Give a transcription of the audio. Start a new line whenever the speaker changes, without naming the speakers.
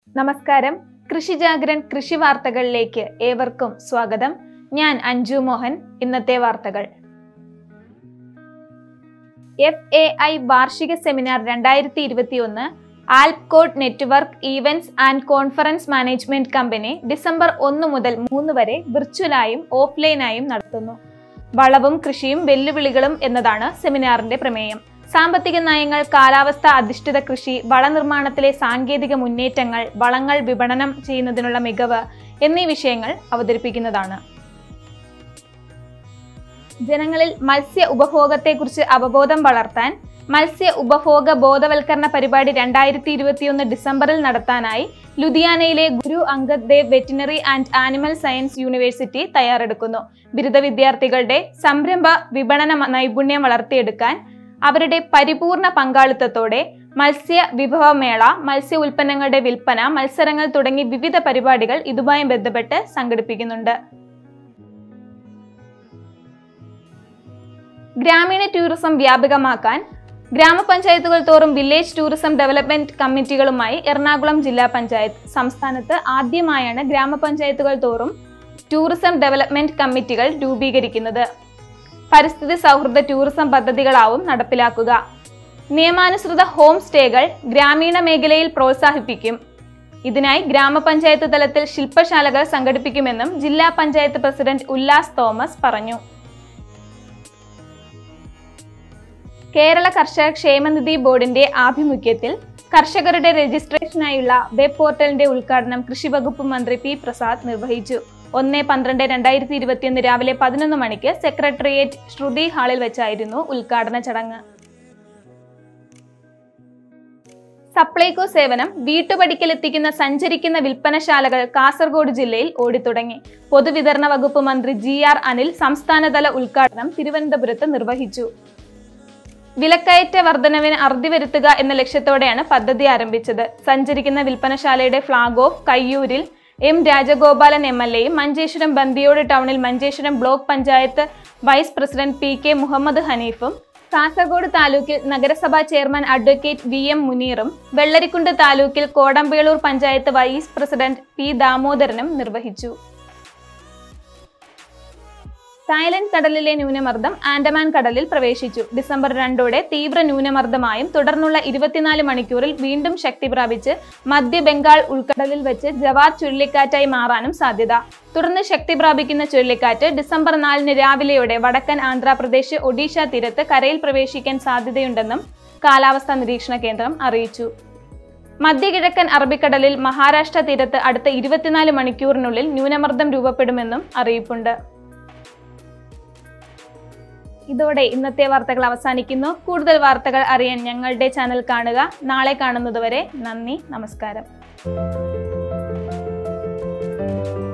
നമസ്കാരം കൃഷിജാഗരൻ കൃഷി വാർത്തകളിലേക്ക് ഏവർക്കും സ്വാഗതം ഞാൻ അഞ്ജു മോഹൻ ഇന്നത്തെ വാർത്തകൾ എഫ് എ ഐ വാർഷിക സെമിനാർ രണ്ടായിരത്തി ഇരുപത്തിയൊന്ന് Alpcord network events and conference management company December ഒന്ന് മുതൽ മൂന്ന് വരെ വിർച്വലായും ഓഫ്ലൈനായും നടത്തുന്നു വളവും കൃഷിയും വെല്ലുവിളികളും എന്നതാണ് സെമിനാറിന്റെ പ്രമേയം സാമ്പത്തിക നയങ്ങൾ കാലാവസ്ഥ അധിഷ്ഠിത കൃഷി വളനിർമ്മാണത്തിലെ സാങ്കേതിക മുന്നേറ്റങ്ങൾ വളങ്ങൾ വിപണനം ചെയ്യുന്നതിനുള്ള മികവ് എന്നീ വിഷയങ്ങൾ അവതരിപ്പിക്കുന്നതാണ് ജനങ്ങളിൽ മത്സ്യ ഉപഭോഗത്തെക്കുറിച്ച് അവബോധം വളർത്താൻ മത്സ്യ ഉപഭോഗ ബോധവൽക്കരണ പരിപാടി രണ്ടായിരത്തി ഇരുപത്തിയൊന്ന് ഡിസംബറിൽ നടത്താനായി ലുധിയാനയിലെ Guru Angad Dev veterinary and animal science university തയ്യാറെടുക്കുന്നു ബിരുദ വിദ്യാർത്ഥികളുടെ സംരംഭ വിപണന നൈപുണ്യം വളർത്തിയെടുക്കാൻ അവരുടെ പരിപൂർണ പങ്കാളിത്തത്തോടെ മത്സ്യ വിഭവമേള മത്സ്യ ഉൽപ്പന്നങ്ങളുടെ വിൽപ്പന മത്സരങ്ങൾ തുടങ്ങി വിവിധ പരിപാടികൾ ഇതുമായി ബന്ധപ്പെട്ട് സംഘടിപ്പിക്കുന്നുണ്ട് ഗ്രാമീണ ടൂറിസം വ്യാപകമാക്കാൻ ഗ്രാമപഞ്ചായത്തുകൾ തോറും വില്ലേജ് ടൂറിസം ഡെവലപ്മെന്റ് കമ്മിറ്റികളുമായി എറണാകുളം ജില്ലാ പഞ്ചായത്ത് സംസ്ഥാനത്ത് ആദ്യമായാണ് ഗ്രാമപഞ്ചായത്തുകൾ തോറും ടൂറിസം ഡെവലപ്മെന്റ് കമ്മിറ്റികൾ രൂപീകരിക്കുന്നത് പരിസ്ഥിതി സൗഹൃദ ടൂറിസം പദ്ധതികളാവും നടപ്പിലാക്കുക നിയമാനുസൃത ഹോം സ്റ്റേകൾ ഗ്രാമീണ മേഖലയിൽ പ്രോത്സാഹിപ്പിക്കും ഇതിനായി ഗ്രാമപഞ്ചായത്ത് തലത്തിൽ ശില്പശാലകൾ സംഘടിപ്പിക്കുമെന്നും ജില്ലാ പഞ്ചായത്ത് പ്രസിഡന്റ് ഉല്ലാസ് തോമസ് പറഞ്ഞു കേരള കർഷക ക്ഷേമനിധി ബോർഡിന്റെ ആഭിമുഖ്യത്തിൽ കർഷകരുടെ രജിസ്ട്രേഷനായുള്ള വെബ് പോർട്ടലിന്റെ ഉദ്ഘാടനം കൃഷിവകുപ്പ് മന്ത്രി പി പ്രസാദ് നിർവഹിച്ചു ഒന്ന് പന്ത്രണ്ട് രണ്ടായിരത്തി ഇരുപത്തിയൊന്ന് രാവിലെ പതിനൊന്ന് മണിക്ക് സെക്രട്ടേറിയറ്റ് ശ്രുതി ഹാളിൽ വെച്ചായിരുന്നു ഉദ്ഘാടന ചടങ്ങ് സപ്ലൈകോ സേവനം വീട്ടുപടിക്കലെത്തിക്കുന്ന സഞ്ചരിക്കുന്ന വിൽപ്പനശാലകൾ കാസർഗോഡ് ജില്ലയിൽ ഓടിത്തുടങ്ങി പൊതുവിതരണ വകുപ്പ് മന്ത്രി ജി ആർ അനിൽ സംസ്ഥാനതല ഉദ്ഘാടനം തിരുവനന്തപുരത്ത് നിർവഹിച്ചു വിലക്കയറ്റ വർധനവിന് അറുതി വരുത്തുക എന്ന ലക്ഷ്യത്തോടെയാണ് പദ്ധതി ആരംഭിച്ചത് സഞ്ചരിക്കുന്ന വിൽപ്പനശാലയുടെ ഫ്ളാഗ് ഓഫ് കയ്യൂരിൽ എം രാജഗോപാലൻ എം എൽ എയും മഞ്ചേശ്വരം ബന്ദിയോട് ടൗണിൽ Manjeshwaram block panchayat vice president P K Muhammad ഹനീഫും കാസർഗോഡ് താലൂക്കിൽ നഗരസഭാ ചെയർമാൻ അഡ്വക്കേറ്റ് വി എം മുനീറും വെള്ളരിക്കുണ്ട് താലൂക്കിൽ Kodombelur panchayat vice president P ദാമോദരനും നിർവഹിച്ചു തായ്ലൻഡ് കടലിലെ ന്യൂനമർദ്ദം ആൻഡമാൻ കടലിൽ പ്രവേശിച്ചു ഡിസംബർ രണ്ടോടെ തീവ്ര ന്യൂനമർദ്ദമായും തുടർന്നുള്ള ഇരുപത്തിനാല് മണിക്കൂറിൽ വീണ്ടും ശക്തി പ്രാപിച്ച് മധ്യ ബംഗാൾ ഉൾക്കടലിൽ വെച്ച് ജവാർ ചുഴലിക്കാറ്റായി മാറാനും സാധ്യത തുടർന്ന് ശക്തി പ്രാപിക്കുന്ന ചുഴലിക്കാറ്റ് ഡിസംബർ നാലിന് രാവിലെയോടെ വടക്കൻ ആന്ധ്രാപ്രദേശ് ഒഡീഷ തീരത്ത് കരയിൽ പ്രവേശിക്കാൻ സാധ്യതയുണ്ടെന്നും കാലാവസ്ഥാ നിരീക്ഷണ കേന്ദ്രം അറിയിച്ചു മധ്യകിഴക്കൻ അറബിക്കടലിൽ മഹാരാഷ്ട്ര തീരത്ത് അടുത്ത ഇരുപത്തിനാല് മണിക്കൂറിനുള്ളിൽ ന്യൂനമർദ്ദം രൂപപ്പെടുമെന്നും അറിയിപ്പുണ്ട് ഇതോടെ ഇന്നത്തെ വാർത്തകൾ അവസാനിക്കുന്നു കൂടുതൽ വാർത്തകൾ അറിയാൻ ഞങ്ങളുടെ ചാനൽ കാണുക നാളെ കാണുന്നതുവരെ നന്ദി നമസ്കാരം